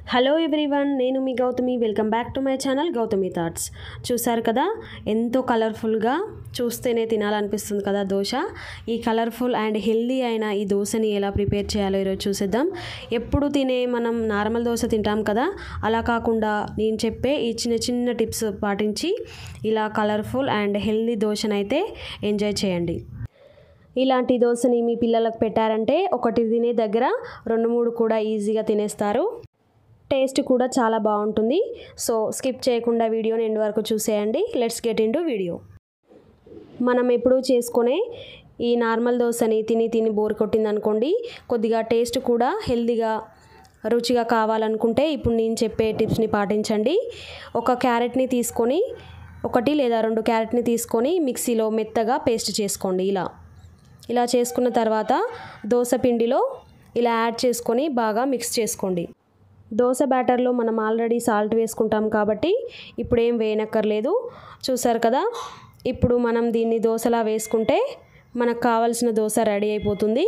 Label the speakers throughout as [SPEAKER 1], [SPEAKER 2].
[SPEAKER 1] hello everyone నేను మీ Gautami welcome back to my channel Gautami thoughts చూసారు కదా ఎంతో కలర్ఫుల్గా చూస్తేనే తినాలనిపిస్తుంది కదా దోశ ఈ కలర్ఫుల్ అండ్ హెల్దీ అయిన ఈ దోశని ఎలా ప్రిపేర్ చేయాలో ఈరోజు చూసేద్దాం ఎప్పుడు తినే మనం నార్మల్ దోశ తింటాం కదా అలా కాకుండా నేను చెప్పే ఈ చిన్న చిన్న టిప్స్ పాటించి ఇలా కలర్ఫుల్ అండ్ హెల్దీ దోశనైతే ఎంజాయ్ చేయండి ఇలాంటి దోశని మీ పిల్లలకు పెట్టారంటే ఒకటి తినే దగ్గర రెండు మూడు కూడా ఈజీగా తినేస్తారు టేస్ట్ కూడా చాలా బాగుంటుంది సో స్కిప్ చేయకుండా వీడియోని ఎండ్ వరకు చూసేయండి లెట్స్ గెట్ ఇన్ వీడియో మనం ఎప్పుడూ చేసుకునే ఈ నార్మల్ దోశని తిని తిని బోర్ కొట్టింది అనుకోండి కొద్దిగా టేస్ట్ కూడా హెల్దీగా రుచిగా కావాలనుకుంటే ఇప్పుడు నేను చెప్పే టిప్స్ని పాటించండి ఒక క్యారెట్ని తీసుకొని ఒకటి లేదా రెండు క్యారెట్ని తీసుకొని మిక్సీలో మెత్తగా పేస్ట్ చేసుకోండి ఇలా ఇలా చేసుకున్న తర్వాత దోశ పిండిలో ఇలా యాడ్ చేసుకొని బాగా మిక్స్ చేసుకోండి దోశ బ్యాటర్లో మనం ఆల్రెడీ సాల్ట్ వేసుకుంటాం కాబట్టి ఇప్పుడు ఏం వేయనక్కర్లేదు చూసారు కదా ఇప్పుడు మనం దీన్ని దోశలా వేసుకుంటే మనకు కావలసిన దోశ రెడీ అయిపోతుంది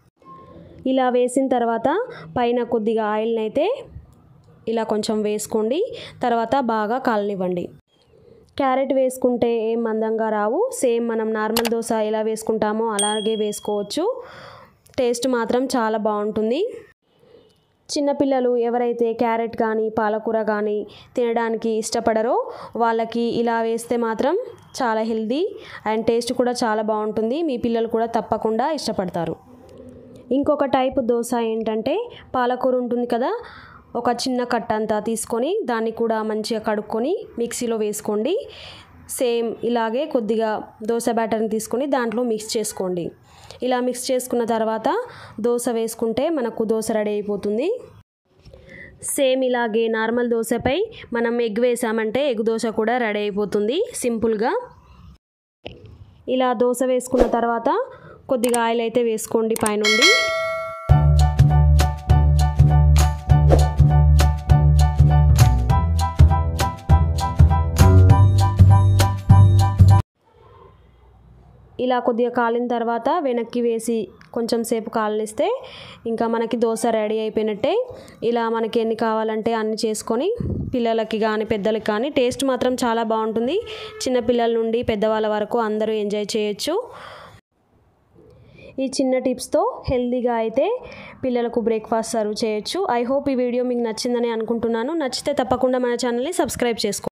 [SPEAKER 1] ఇలా వేసిన తర్వాత పైన కొద్దిగా ఆయిల్ని అయితే ఇలా కొంచెం వేసుకోండి తర్వాత బాగా కాలనివ్వండి క్యారెట్ వేసుకుంటే ఏం మందంగా రావు సేమ్ మనం నార్మల్ దోశ ఎలా వేసుకుంటామో అలాగే వేసుకోవచ్చు టేస్ట్ మాత్రం చాలా బాగుంటుంది చిన్నపిల్లలు ఎవరైతే క్యారెట్ కానీ పాలకూర కానీ తినడానికి ఇష్టపడరో వాళ్ళకి ఇలా వేస్తే మాత్రం చాలా హెల్దీ అండ్ టేస్ట్ కూడా చాలా బాగుంటుంది మీ పిల్లలు కూడా తప్పకుండా ఇష్టపడతారు ఇంకొక టైప్ దోశ ఏంటంటే పాలకూర ఉంటుంది కదా ఒక చిన్న కట్ట అంతా తీసుకొని దాన్ని కూడా మంచిగా కడుక్కొని మిక్సీలో వేసుకోండి సేమ్ ఇలాగే కొద్దిగా దోశ బ్యాటర్ని తీసుకొని దాంట్లో మిక్స్ చేసుకోండి ఇలా మిక్స్ చేసుకున్న తర్వాత దోశ వేసుకుంటే మనకు దోశ రెడీ అయిపోతుంది సేమ్ ఇలాగే నార్మల్ దోశపై మనం ఎగ్ వేసామంటే ఎగ్ దోశ కూడా రెడీ అయిపోతుంది సింపుల్గా ఇలా దోశ వేసుకున్న తర్వాత కొద్దిగా ఆయిల్ అయితే వేసుకోండి పైనుండి ఇలా కొద్దిగా కాలిన తర్వాత వెనక్కి వేసి కొంచెం సేపు కాలనిస్తే ఇంకా మనకి దోశ రెడీ అయిపోయినట్టే ఇలా మనకి ఎన్ని కావాలంటే అన్ని చేసుకొని పిల్లలకి కానీ పెద్దలకి కానీ టేస్ట్ మాత్రం చాలా బాగుంటుంది చిన్నపిల్లల నుండి పెద్దవాళ్ళ వరకు అందరూ ఎంజాయ్ చేయొచ్చు ఈ చిన్న టిప్స్తో హెల్తీగా అయితే పిల్లలకు బ్రేక్ఫాస్ట్ సర్వ్ చేయొచ్చు ఐ హోప్ ఈ వీడియో మీకు నచ్చిందని అనుకుంటున్నాను నచ్చితే తప్పకుండా మన ఛానల్ని సబ్స్క్రైబ్ చేసుకోండి